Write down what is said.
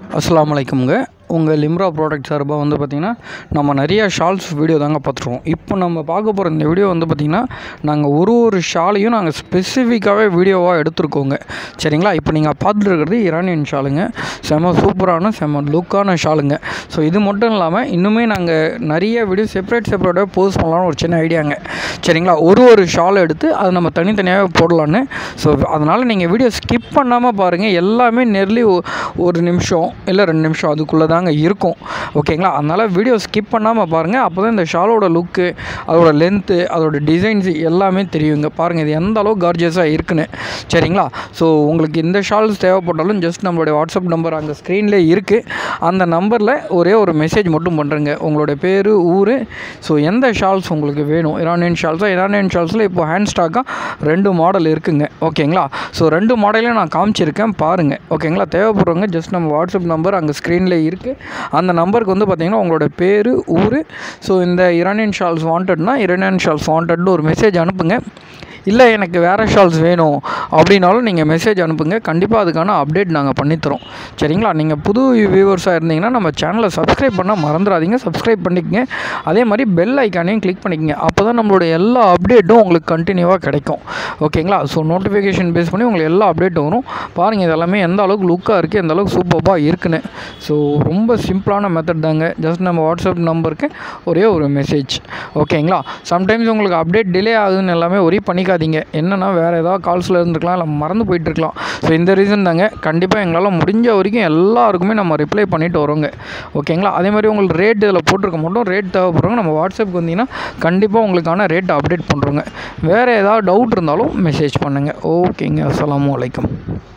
அஸ்ஸலாமு அலைக்கும்ங்க உங்கள் லிம்ரா ப்ராடக்ட் சார்பாக வந்து பார்த்திங்கன்னா நம்ம நிறைய ஷால்ஸ் வீடியோ தாங்க பார்த்துருவோம் இப்போ நம்ம பார்க்க போகிற இந்த வீடியோ வந்து பார்த்திங்கன்னா நாங்கள் ஒரு ஒரு ஷாலையும் நாங்கள் ஸ்பெசிஃபிக்காகவே வீடியோவாக எடுத்திருக்கோங்க சரிங்களா இப்போ நீங்கள் பார்த்துட்டு இருக்கிறது இரானியன் ஷாலுங்க செம சூப்பரான செம லுக்கான ஷாலுங்க ஸோ இது மட்டும் இல்லாமல் இன்னுமே நாங்கள் நிறைய வீடியோ செப்பரேட் செப்பரேட்டாக போஸ்ட் பண்ணலாம்னு ஒரு சின்ன ஐடியாங்க சரிங்களா ஒரு ஒரு ஷால் எடுத்து அதை நம்ம தனித்தனியாகவே போடலான்னு ஸோ அதனால் நீங்கள் வீடியோ ஸ்கிப் பண்ணாமல் பாருங்கள் எல்லாமே நெர்லி ஒரு நிமிஷம் இல்லை ரெண்டு நிமிஷம் அதுக்குள்ளே தாங்க இருக்கும் ஓகேங்களா அதனால் வீடியோ ஸ்கிப் பண்ணாமல் பாருங்கள் அப்போ தான் இந்த ஷாலோட லுக்கு அதோட லென்த்து அதோட டிசைன்ஸ் எல்லாமே தெரியுங்க பாருங்கள் இது எந்த அளவுக்கு கார்ஜியஸாக இருக்குன்னு சரிங்களா ஸோ உங்களுக்கு இந்த ஷால்ஸ் தேவைப்பட்டாலும் ஜஸ்ட் நம்மளுடைய வாட்ஸ்அப் நம்பர் அங்கே ஸ்க்ரீன்லேயே இருக்குது அந்த நம்பரில் ஒரே ஒரு மெசேஜ் மட்டும் பண்ணுறேங்க உங்களுடைய பேர் ஊர் ஸோ எந்த ஷால்ஸ் உங்களுக்கு வேணும் இரானியன் ஷால்ஸாக இரானியன் ஷால்ஸில் இப்போ ஹேண்ட் ஸ்டாக்காக ரெண்டு மாடல் இருக்குங்க ஓகேங்களா ஸோ ரெண்டு மாடலையும் நான் காமிச்சிருக்கேன் பாருங்கள் ஓகேங்களா தேவைப்படுறவங்க ஜஸ்ட் நம்ம வாட்ஸ்அப் நம்பர் அங்கே ஸ்க்ரீன்லேயே இருக்குது அந்த நம்பருக்கு வந்து பார்த்தீங்கன்னா உங்களோட பேர் ஊர் ஸோ இந்த இரானியன் ஷால்ஸ் வாண்டட்னா இரானியன் ஷால்ஸ் வாண்டட்னு ஒரு மெசேஜ் அனுப்புங்க இல்லை எனக்கு வேறு ஷால்ஸ் வேணும் அப்படின்னாலும் நீங்கள் மெசேஜ் அனுப்புங்க கண்டிப்பாக அதுக்கான அப்டேட் நாங்கள் பண்ணித்தரோம் சரிங்களா நீங்கள் புது வியூவர்ஸாக இருந்தீங்கன்னா நம்ம சேனலை சப்ஸ்கிரைப் பண்ண மறந்துடாதீங்க சப்ஸ்கிரைப் பண்ணிக்கங்க அதே மாதிரி பெல் ஐக்கானையும் கிளிக் பண்ணிக்கங்க அப்போ தான் நம்மளோட எல்லா அப்டேட்டும் உங்களுக்கு கண்டினியூவாக கிடைக்கும் ஓகேங்களா ஸோ நோட்டிஃபிகேஷன் பேஸ் பண்ணி உங்களுக்கு எல்லா அப்டேட்டும் வரும் பாருங்கள் இது எல்லாமே எந்த அளவுக்கு லுக்காக இருக்குது எந்த அளவுக்கு சூப்பராக இருக்குன்னு ஸோ ரொம்ப சிம்பிளான மெத்தட் தாங்க ஜஸ்ட் நம்ம வாட்ஸ்அப் நம்பருக்கு ஒரே ஒரு மெசேஜ் ஓகேங்களா சம்டைம்ஸ் உங்களுக்கு அப்டேட் டிலே ஆகுதுன்னு எல்லாமே ஒரி பண்ணிக்காதீங்க என்னென்னா வேறு ஏதாவது கால்ஸில் இருந்துருக்கலாம் இல்லை மறந்து போயிட்டுருக்கலாம் ஸோ இந்த ரீசன் தாங்க கண்டிப்பாக எங்களால் முடிஞ்ச வரைக்கும் எல்லாருக்குமே நம்ம ரிப்ளை பண்ணிட்டு வரோங்க ஓகேங்களா அதே மாதிரி உங்களுக்கு ரேட் இதில் போட்டிருக்க மாட்டோம் ரேட் தேவைப்படுறவங்க நம்ம வாட்ஸ்அப்புக்கு வந்தீங்கன்னா கண்டிப்பாக உங்களுக்கான ரேட் அப்டேட் பண்ணுறோங்க வேறு ஏதாவது டவுட் இருந்தாலும் மெசேஜ் பண்ணுங்கள் ஓகேங்க அஸ்ஸலாமு அலைக்கும்